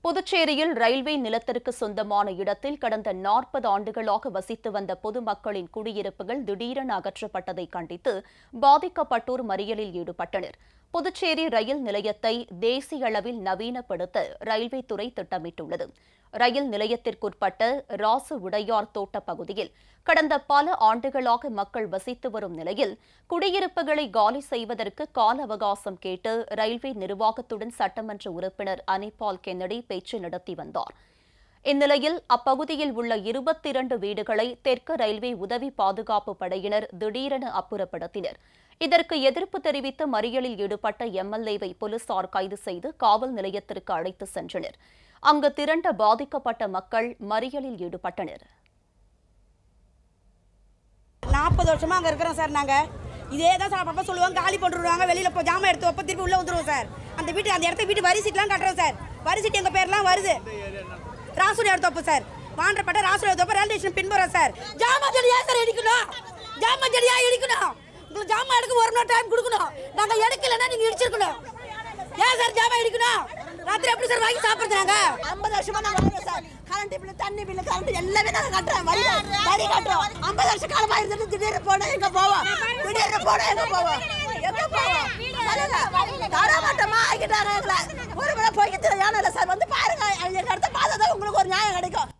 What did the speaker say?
புதுச்சேரியில் ரயில்வே நிலத்திற்கு சொந்தமான இடத்தில் கடந்த நாற்பது ஆண்டுகளாக வசித்து வந்த பொதுமக்களின் குடியிருப்புகள் திடீரென அகற்றப்பட்டதை கண்டித்து பாதிக்கப்பட்டோர் மறியலில் ஈடுபட்டனர் புதுச்சேரி ரயில் நிலையத்தை தேசிய அளவில் நவீனப்படுத்த ரயில்வே துறை திட்டமிட்டுள்ளது ரயில் நிலையத்திற்குட்பட்ட ராசு உடையார் தோட்ட பகுதியில் கடந்த பல ஆண்டுகளாக மக்கள் வசித்து வரும் நிலையில் குடியிருப்புகளை காலி செய்வதற்கு கால அவகாசம் கேட்டு ரயில்வே நிர்வாகத்துடன் சட்டமன்ற உறுப்பினர் அனிபால் கென்னடி பேச்சு நடத்தி வந்தார் இந்நிலையில் அப்பகுதியில் உள்ள இருபத்தி இரண்டு வீடுகளை தெற்கு ரயில்வே உதவி பாதுகாப்பு படையினர் திடீரென அப்புறப்படுத்தினர் இதற்கு எதிர்ப்பு தெரிவித்து மறியலில் ஈடுபட்ட எம்எல்ஏவை போலீசார் கைது செய்து காவல் நிலையத்திற்கு அழைத்து சென்றனர் அங்கு திரண்ட பாதிக்கப்பட்ட மக்கள் மறியலில் ஈடுபட்டனர் நாற்பது வருஷமா அங்கே இருக்கிறோம் சார் நாங்கள் இதே தான் சார் அப்பப்போ சொல்லுவாங்க காலி போட்டுருவாங்க வெளியில் இப்போ ஜாமான் எடுத்து வைப்ப திருப்பி உள்ளே வந்துருவோம் சார் அந்த வீட்டு அந்த இடத்த வீட்டு வரி சீட்லாம் கட்டுறோம் சார் வரி சீட் எங்கள் பேர்லாம் வருது ராசுடி எடுத்து வைப்போம் சார் வாண்டப்பட்ட ராசுடி எடுத்து வைப்போம் ரயில்வே ஸ்டேஷன் பின்புறம் சார் ஜாமான் செடி ஏன் சார் இடிக்கணும் ஜாமான் செடி ஏன் இடிக்கணும் உங்களுக்கு ஜாமான் எடுக்க ஒரு நாள் டைம் கொடுக்கணும் நாங்கள் எடுக்கலைன்னா நீங்கள் இடிச்சிருக்கணும் ஏன் சார் ஜாமான் இடிக்கணும் ராத்திரி எப்படி சார் வாங்கி சாப்பிடுறது நாங்கள் ஐம்பது வருஷமா நாங்க வாழ்றோம் சார் கரண்ட் பில்லு தண்ணி பில்லு கரண்ட் எல்லாமே நாங்க கட்டுறோம் வரி வரி கட்டுறோம் ஐம்பது வருஷம் காலமா இருந்துட்டு திடீர்னு போனா எங்க போவோம் திடீர்னு போனா எங்க போவோம் எங்க போவோம் சொல்லுங்க தரமாட்டமா ஆகிட்டாங்க எங்களை ஒரு முறை போய்க்கிட்டு யானை இல்லை சார் வந்து பாருங்க எங்க இடத்த பார்த்தா தான் உங்களுக்கு ஒரு நியாயம் கிடைக்கும்